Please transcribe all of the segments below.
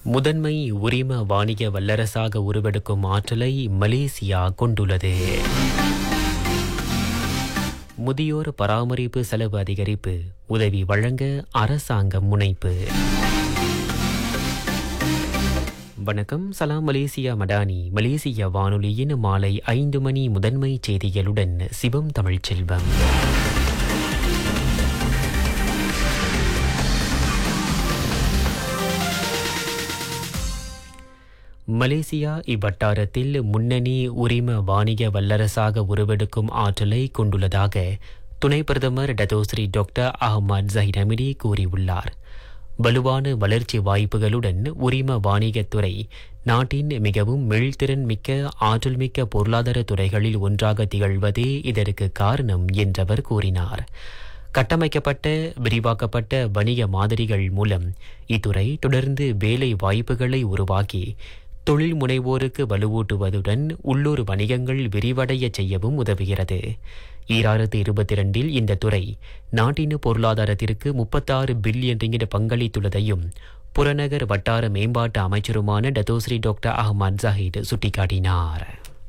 முதன்மை உரிம வாணிக வல்லரசாக உருவெடுக்கும் ஆற்றலை மலேசியா கொண்டுள்ளது முதியோர் பராமரிப்பு செலவு அதிகரிப்பு உதவி வழங்க அரசாங்கம் முனைப்பு வணக்கம் சலாம் மலேசியா மடானி மலேசிய வானொலியின் மாலை ஐந்து மணி முதன்மை செய்திகளுடன் சிவம் தமிழ்ச்செல்வம் மலேசியா இவ்வட்டாரத்தில் முன்னணி உரிம வாணிக வல்லரசாக உருவெடுக்கும் ஆற்றலை கொண்டுள்ளதாக துணை பிரதமர் Dato Sri doctor Ahmad Zahid Hamidi கூறியுள்ளார் வலுவான வளர்ச்சி வாய்ப்புகளுடன் உரிம வாணிகத்துறை நாட்டின் மிகவும் மீள்திறன் மிக்க ஆற்றல் மிக்க பொருளாதார துறைகளில் ஒன்றாக திகழ்வதே இதற்கு காரணம் என்றவர் கூறினார் கட்டமைக்கப்பட்ட விரிவாக்கப்பட்ட வணிக மாதிரிகள் மூலம் இத்துறை தொடர்ந்து வேலை வாய்ப்புகளை உருவாக்கி தொழில் முனைவோருக்கு வலுவூட்டுவதுடன் உள்ளூர் வணிகங்கள் விரிவடைய செய்யவும் உதவுகிறது ஈராயிரத்து இருபத்தி இரண்டில் இந்த துறை நாட்டின் பொருளாதாரத்திற்கு முப்பத்தாறு பில்லியன் ரிங்கிட் பங்களித்துள்ளதையும் புறநகர் வட்டார மேம்பாட்டு அமைச்சருமான டத்தோஸ்ரீ டாக்டர் அஹ்மத் ஜஹீத் சுட்டிக்காட்டினார்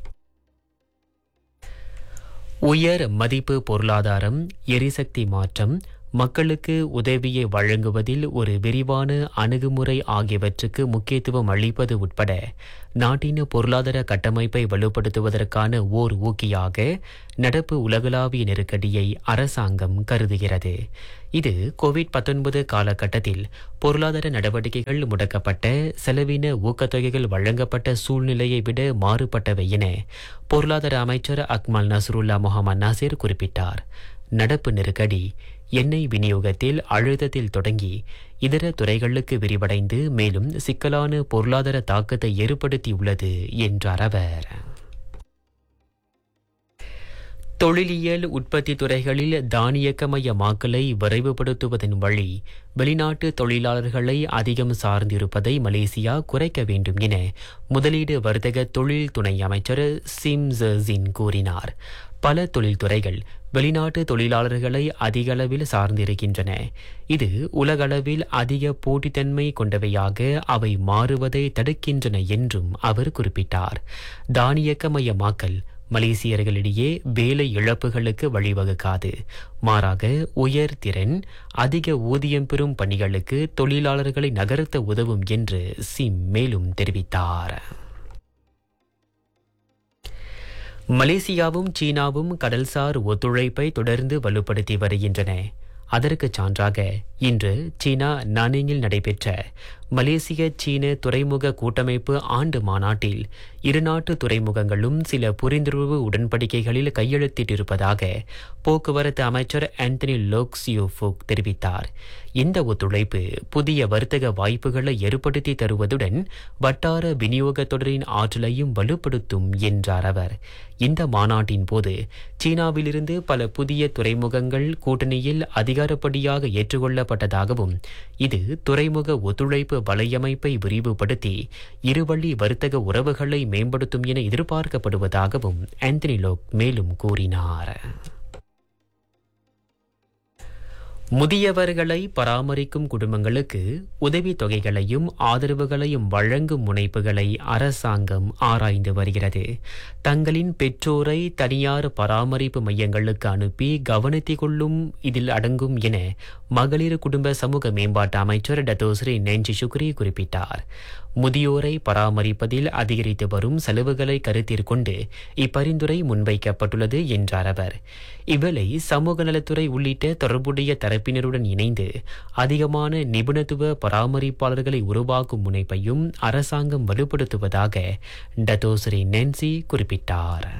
உயர் மதிப்பு பொருளாதாரம் எரிசக்தி மாற்றம் மக்களுக்கு உதவியை வழங்குவதில் ஒரு விரிவான அணுகுமுறை ஆகியவற்றுக்கு முக்கியத்துவம் அளிப்பது உட்பட நாட்டின் பொருளாதார கட்டமைப்பை வலுப்படுத்துவதற்கான ஓர் ஊக்கியாக நடப்பு உலகளாவிய நெருக்கடியை அரசாங்கம் கருதுகிறது இது கோவிட் பத்தொன்பது காலகட்டத்தில் பொருளாதார நடவடிக்கைகள் முடக்கப்பட்ட செலவின ஊக்கத்தொகைகள் வழங்கப்பட்ட சூழ்நிலையை விட மாறுபட்டவை என பொருளாதார அமைச்சர் அக்மல் நசருல்லா முகமது நாசிர் குறிப்பிட்டார் நடப்பு நெருக்கடி எண்ணெய் விநியோகத்தில் அழுத்தத்தில் தொடங்கி இதர துறைகளுக்கு விரிவடைந்து மேலும் சிக்கலான பொருளாதார தாக்கத்தை ஏற்படுத்தியுள்ளது என்றார் அவர் தொழிலியல் உற்பத்தி துறைகளில் தானியக்கமயமாக்கலை விரைவுபடுத்துவதன் வழி வெளிநாட்டு தொழிலாளர்களை அதிகம் சார்ந்திருப்பதை மலேசியா குறைக்க வேண்டும் என முதலீடு வர்த்தக தொழில் துணை அமைச்சர் சிம் ஜின் கூறினார் பல தொழில்துறைகள் வெளிநாட்டு தொழிலாளர்களை அதிகளவில் சார்ந்திருக்கின்றன இது உலகளவில் அதிக போட்டித்தன்மை கொண்டவையாக அவை மாறுவதை தடுக்கின்றன என்றும் அவர் குறிப்பிட்டார் தானியக்கமயமாக்கல் மலேசியர்களிடையே வேலை இழப்புகளுக்கு வழிவகுக்காது மாறாக உயர் திறன் அதிக ஊதியம் பெறும் பணிகளுக்கு தொழிலாளர்களை நகர்த்த உதவும் என்று சிம் மேலும் தெரிவித்தார் மலேசியாவும் சீனாவும் கடல்சார் ஒத்துழைப்பை தொடர்ந்து வலுப்படுத்தி வருகின்றன அதற்கு சான்றாக இன்று சீனா நானிங்கில் நடைபெற்ற மலேசிய சீன துறைமுக கூட்டமைப்பு ஆண்டு மாநாட்டில் இருநாட்டு துறைமுகங்களும் சில புரிந்துணர்வு உடன்படிக்கைகளில் கையெழுத்திட்டிருப்பதாக போக்குவரத்து அமைச்சர் ஆந்தனி லோக்சியோஃபுக் தெரிவித்தார் இந்த ஒத்துழைப்பு புதிய வர்த்தக வாய்ப்புகளை ஏற்படுத்தி தருவதுடன் வட்டார விநியோக தொடரின் ஆற்றலையும் வலுப்படுத்தும் என்றார் அவர் இந்த மாநாட்டின் போது சீனாவிலிருந்து பல புதிய துறைமுகங்கள் கூட்டணியில் அதிகாரப்படியாக ஏற்றுக்கொள்ளப்பட்டதாகவும் இது துறைமுக ஒத்துழைப்பு வலையமைப்பை விரிவுபடுத்தி இருவழி வர்த்தக உறவுகளை மேம்படுத்தும் என எதிர்பார்க்கப்படுவதாகவும் ஆந்தனி லோக் மேலும் கூறினார் முதியவர்களை பராமரிக்கும் குடும்பங்களுக்கு உதவித் தொகைகளையும் ஆதரவுகளையும் வழங்கும் முனைப்புகளை அரசாங்கம் ஆராய்ந்து வருகிறது தங்களின் பெற்றோரை தனியார் பராமரிப்பு மையங்களுக்கு அனுப்பி கவனித்துக் கொள்ளும் இதில் அடங்கும் என மகளிர் குடும்ப சமூக மேம்பாட்டு அமைச்சர் டத்தோஸ்ரீ நெஞ்சி சுக்ரி குறிப்பிட்டார் முதியோரை பராமரிப்பதில் அதிகரித்து வரும் செலவுகளை கருத்தில் கொண்டு இப்பரிந்துரை முன்வைக்கப்பட்டுள்ளது என்றார் அவர் இவ்வேளை சமூக நலத்துறை உள்ளிட்ட தொடர்புடைய தரப்பினருடன் இணைந்து அதிகமான நிபுணத்துவ பராமரிப்பாளர்களை உருவாக்கும் முனைப்பையும் அரசாங்கம் வலுப்படுத்துவதாக டத்தோஸ்ரீ நென்சி குறிப்பிட்டார்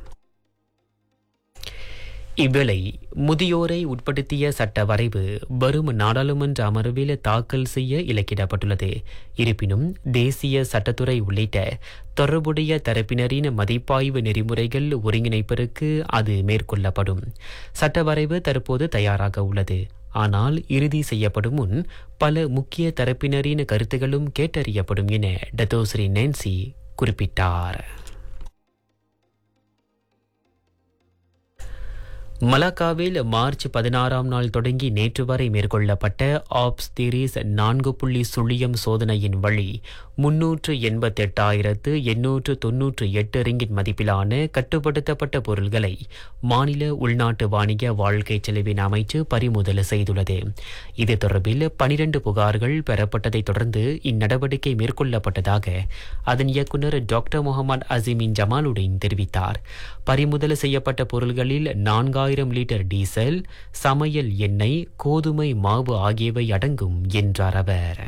இவ்வேளை முதியோரை உட்படுத்திய சட்ட வரைவு வரும் நாடாளுமன்ற அமர்வில் தாக்கல் செய்ய இலக்கிடப்பட்டுள்ளது இருப்பினும் தேசிய சட்டத்துறை உள்ளிட்ட தொடர்புடைய தரப்பினரின் மதிப்பாய்வு நெறிமுறைகள் ஒருங்கிணைப்பதற்கு அது மேற்கொள்ளப்படும் சட்ட வரைவு தற்போது தயாராக உள்ளது ஆனால் இறுதி செய்யப்படும் முன் பல முக்கிய தரப்பினரின் கருத்துகளும் கேட்டறியப்படும் என டத்தோஸ்ரீ நென்சி குறிப்பிட்டார் மலாக்காவில் மார்ச் பதினாறாம் நாள் தொடங்கி நேற்று வரை மேற்கொள்ளப்பட்ட ஆப்ஸ் தீரிஸ் நான்கு புள்ளி சுழியம் சோதனையின் வழி முன்னூற்று எண்பத்தெட்டாயிரத்து எண்ணூற்று தொன்னூற்று எட்டு ரிங்கிட் மதிப்பிலான கட்டுப்படுத்தப்பட்ட பொருள்களை மாநில உள்நாட்டு வாணிக வாழ்க்கை செலவின அமைச்சு பறிமுதல் செய்துள்ளது இது தொடர்பில் பனிரண்டு புகார்கள் பெறப்பட்டதைத் தொடர்ந்து இந்நடவடிக்கை மேற்கொள்ளப்பட்டதாக அதன் இயக்குநர் டாக்டர் முகமது அசிமின் ஜமாலுடன் தெரிவித்தார் பறிமுதல் செய்யப்பட்ட பொருள்களில் நான்காயிரம் லிட்டர் டீசல் சமையல் எண்ணெய் கோதுமை மாவு ஆகியவை அடங்கும் என்றார் அவர்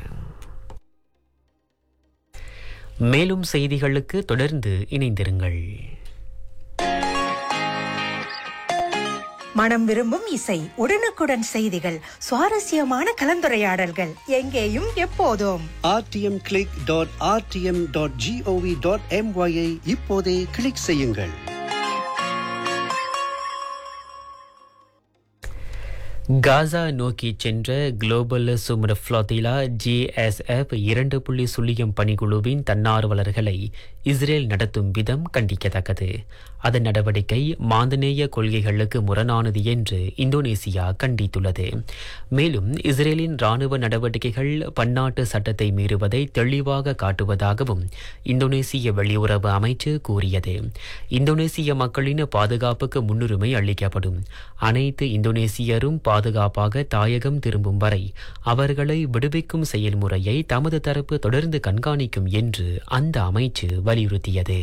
மேலும் செய்திகளுக்கு தொடர்ந்து இணைந்திருங்கள் மனம் விரும்பும் இசை உடனுக்குடன் செய்திகள் சுவாரஸ்யமான கலந்துரையாடல்கள் எங்கேயும் எப்போதும் rtmclick.rtm.gov.my ஐ இப்போதே கிளிக் செய்யுங்கள் காசா நோக்கி சென்ற குளோபல் சுமர் ஃப்ளோத்திலா ஜிஎஸ்எஃப் இரண்டு புள்ளி சுழியம் பணிக்குழுவின் தன்னார்வலர்களை இஸ்ரேல் நடத்தும் விதம் கண்டிக்கத்தக்கது அதன் நடவடிக்கை மாந்தநேய கொள்கைகளுக்கு முரணானது என்று இந்தோனேசியா கண்டித்துள்ளது மேலும் இஸ்ரேலின் ராணுவ நடவடிக்கைகள் பன்னாட்டு சட்டத்தை மீறுவதை தெளிவாக காட்டுவதாகவும் இந்தோனேசிய வெளியுறவு அமைச்சு கூறியது இந்தோனேசிய மக்களின் பாதுகாப்புக்கு முன்னுரிமை அளிக்கப்படும் அனைத்து இந்தோனேசியரும் பாதுகாப்பாக தாயகம் திரும்பும் வரை அவர்களை விடுவிக்கும் செயல்முறையை தமது தரப்பு தொடர்ந்து கண்காணிக்கும் என்று அந்த அமைச்சு வலியுறுத்தியது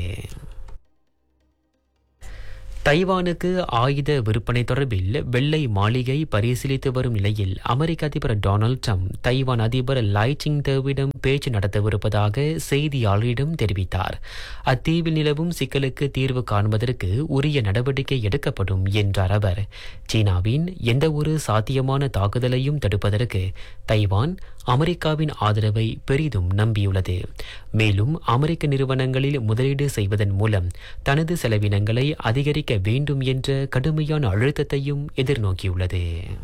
தைவானுக்கு ஆயுத விற்பனை தொடர்பில் வெள்ளை மாளிகை பரிசீலித்து வரும் நிலையில் அமெரிக்க அதிபர் டொனால்ட் ட்ரம்ப் தைவான் அதிபர் லைச்சிங் தேவிடம் பேச்சு நடத்தவிருப்பதாக செய்தியாளரிடம் தெரிவித்தார் அத்தீவில் நிலவும் சிக்கலுக்கு தீர்வு காண்பதற்கு உரிய நடவடிக்கை எடுக்கப்படும் என்றார் அவர் சீனாவின் எந்தவொரு சாத்தியமான தாக்குதலையும் தடுப்பதற்கு தைவான் அமெரிக்காவின் ஆதரவை பெரிதும் நம்பியுள்ளது மேலும் அமெரிக்க நிறுவனங்களில் முதலீடு செய்வதன் மூலம் தனது செலவினங்களை அதிகரிக்க வேண்டும் என்ற கடுமையான அழுத்தத்தையும் எதிர்நோக்கியுள்ளது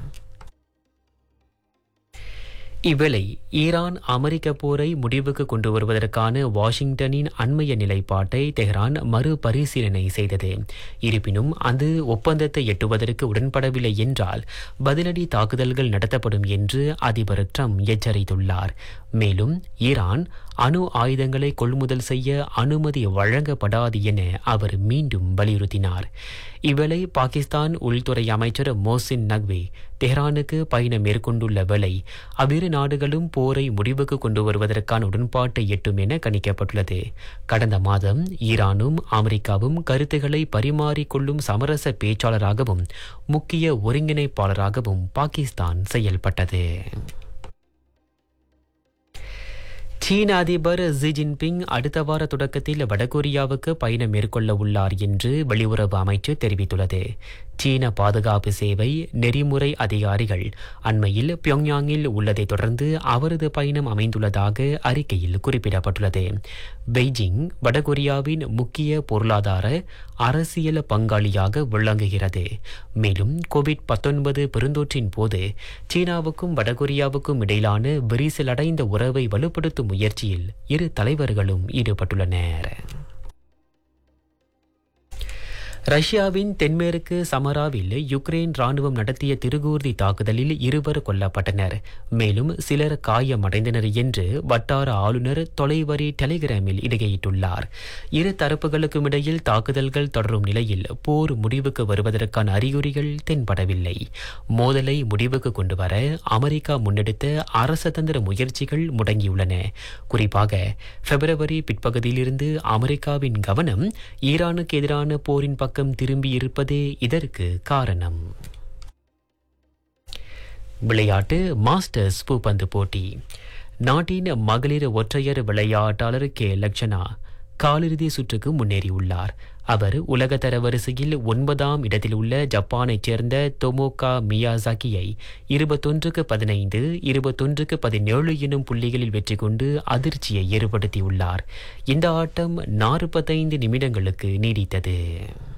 இவ்வேளை ஈரான் அமெரிக்க போரை முடிவுக்கு கொண்டு வருவதற்கான வாஷிங்டனின் அண்மைய நிலைப்பாட்டை தெஹ்ரான் மறுபரிசீலனை செய்தது இருப்பினும் அது ஒப்பந்தத்தை எட்டுவதற்கு உடன்படவில்லை என்றால் பதிலடி தாக்குதல்கள் நடத்தப்படும் என்று அதிபர் ட்ரம்ப் எச்சரித்துள்ளார் மேலும் ஈரான் அணு ஆயுதங்களை கொள்முதல் செய்ய அனுமதி வழங்கப்படாது என அவர் மீண்டும் வலியுறுத்தினார் இவ்வேளை பாகிஸ்தான் உள்துறை அமைச்சர் மோசின் நக்வி தெஹ்ரானுக்கு பயணம் மேற்கொண்டுள்ள வேளை அவ்விரு நாடுகளும் போரை முடிவுக்கு கொண்டு வருவதற்கான உடன்பாட்டை எட்டும் என கணிக்கப்பட்டுள்ளது கடந்த மாதம் ஈரானும் அமெரிக்காவும் கருத்துக்களை பரிமாறிக்கொள்ளும் சமரச பேச்சாளராகவும் முக்கிய ஒருங்கிணைப்பாளராகவும் பாகிஸ்தான் செயல்பட்டது சீன அதிபர் ஜி ஜின்பிங் அடுத்த வார தொடக்கத்தில் வடகொரியாவுக்கு பயணம் மேற்கொள்ள உள்ளார் என்று வெளியுறவு அமைச்சு தெரிவித்துள்ளது சீன பாதுகாப்பு சேவை நெறிமுறை அதிகாரிகள் அண்மையில் பியோங்யாங்கில் உள்ளதை தொடர்ந்து அவரது பயணம் அமைந்துள்ளதாக அறிக்கையில் குறிப்பிடப்பட்டுள்ளது பெய்ஜிங் வடகொரியாவின் முக்கிய பொருளாதார அரசியல் பங்காளியாக விளங்குகிறது மேலும் கோவிட் பத்தொன்பது பெருந்தொற்றின் போது சீனாவுக்கும் வடகொரியாவுக்கும் இடையிலான விரிசலடைந்த உறவை வலுப்படுத்தும் முயற்சியில் இரு தலைவர்களும் ஈடுபட்டுள்ளனர் ரஷ்யாவின் தென்மேற்கு சமராவில் யுக்ரைன் ராணுவம் நடத்திய திருகூர்தி தாக்குதலில் இருவர் கொல்லப்பட்டனர் மேலும் சிலர் காயமடைந்தனர் என்று வட்டார ஆளுநர் தொலைவரி டெலிகிராமில் இடுகையிட்டுள்ளார் இரு தரப்புகளுக்கும் இடையில் தாக்குதல்கள் தொடரும் நிலையில் போர் முடிவுக்கு வருவதற்கான அறிகுறிகள் தென்படவில்லை மோதலை முடிவுக்கு கொண்டு வர அமெரிக்கா முன்னெடுத்த அரசதந்திர முயற்சிகள் முடங்கியுள்ளன குறிப்பாக பிப்ரவரி பிற்பகுதியிலிருந்து அமெரிக்காவின் கவனம் ஈரானுக்கு எதிரான போரின் பக்கம் திரும்பியிருப்பதே இதற்கு காரணம் விளையாட்டு மாஸ்டர்ஸ் பூப்பந்து போட்டி நாட்டின் மகளிர் ஒற்றையர் விளையாட்டாளர் கே லக்ஷனா காலிறுதி சுற்றுக்கு முன்னேறியுள்ளார் அவர் உலக தரவரிசையில் ஒன்பதாம் இடத்தில் உள்ள ஜப்பானைச் சேர்ந்த தொமோகா மியாசாக்கியை இருபத்தொன்றுக்கு பதினைந்து இருபத்தொன்றுக்கு பதினேழு எனும் புள்ளிகளில் வெற்றி கொண்டு அதிர்ச்சியை ஏற்படுத்தியுள்ளார் இந்த ஆட்டம் நாற்பத்தைந்து நிமிடங்களுக்கு நீடித்தது